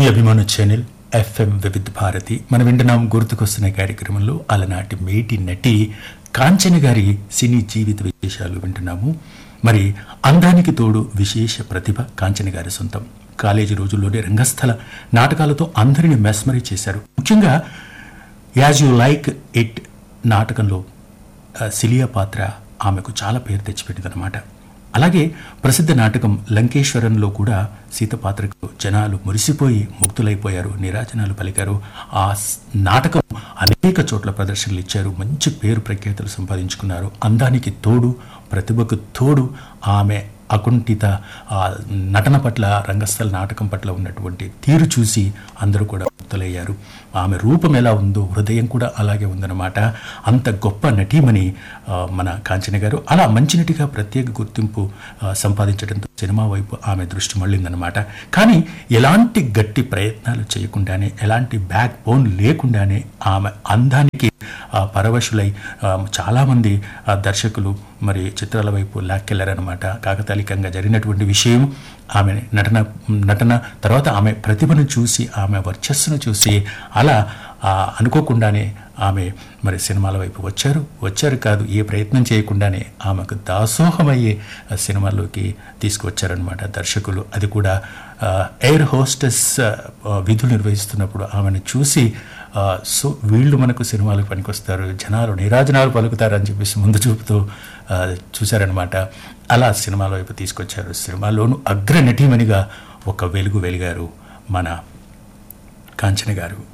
అభిమాన channel FM వివిధ భారతి మనం వింటున్నాం గుర్తుకొస్తున్న కార్యక్రమంలో అలనాటి మేటి నటి కాంచన గారి సినీ జీవిత విశేషాలు వింటున్నాము మరి అందానికి తోడు విశేష ప్రతిభ కాంచన గారి సొంతం కాలేజీ రోజుల్లోనే రంగస్థల నాటకాలతో అందరిని మెస్మరీ చేశారు ముఖ్యంగా యాజ్ యూ లైక్ ఇట్ నాటకంలో ఆ, సిలియా పాత్ర ఆమెకు చాలా పేరు తెచ్చిపెట్టిందనమాట అలాగే ప్రసిద్ధ నాటకం లంకేశ్వరంలో కూడా సీత పాత్రకు జనాలు మురిసిపోయి ముగ్ధులైపోయారు నిరాజనాలు పలికారు ఆ స్- నాటకం అనేక చోట్ల ప్రదర్శనలు ఇచ్చారు మంచి పేరు ప్రఖ్యాతులు సంపాదించుకున్నారు అందానికి తోడు ప్రతిభకు తోడు ఆమె అకుంఠిత ఆ నటన పట్ల రంగస్థల నాటకం పట్ల ఉన్నటువంటి తీరు చూసి అందరూ కూడా ముక్తులయ్యారు ఆమె రూపం ఎలా ఉందో హృదయం కూడా అలాగే ఉందన్నమాట అంత గొప్ప నటీమణి ఆ, మన కాంచన గారు అలా మంచి నటిగా ప్రత్యేక గుర్తింపు ఆ, సంపాదించడంతో సినిమా వైపు ఆమె దృష్టి మళ్ళిందనమాట కానీ ఎలాంటి గట్టి ప్రయత్నాలు చేయకుండానే ఎలాంటి బ్యాక్ బోన్ లేకుండానే ఆమె అందానికి ఆ, పరవశులై ఆ, చాలామంది ఆ, దర్శకులు మరి చిత్రాల వైపు లాక్కెళ్లారనమాట కాకతాళికంగా జరిగినటువంటి విషయం ఆమె నటన నటన తర్వాత ఆమె ప్రతిభను చూసి ఆమె వర్చస్సును చూసి అలా ఆ, అనుకోకుండానే ఆమె మరి సినిమాల వైపు వచ్చారు వచ్చారు కాదు ఏ ప్రయత్నం చేయకుండానే ఆమెకు దాసోహమయ్యే ఆ, సినిమాల్లోకి తీసుకువచ్చారనమాట దర్శకులు అది కూడా ఆ, ఎయిర్ హోస్టెస్ ఆ, విధులు నిర్వహిస్తున్నప్పుడు ఆమెను చూసి ఆ, సో వీళ్ళు మనకు సినిమాలకు పనికొస్తారు జనాలు నిరాజనాలు పలుకుతారు అని చెప్పేసి ముందు చూపుతూ ఆ, చూశారనమాట అలా సినిమాల వైపు తీసుకొచ్చారు సినిమాలోను అగ్ర నటీమణిగా ఒక వెలుగు వెలిగారు మన కాంచన గారు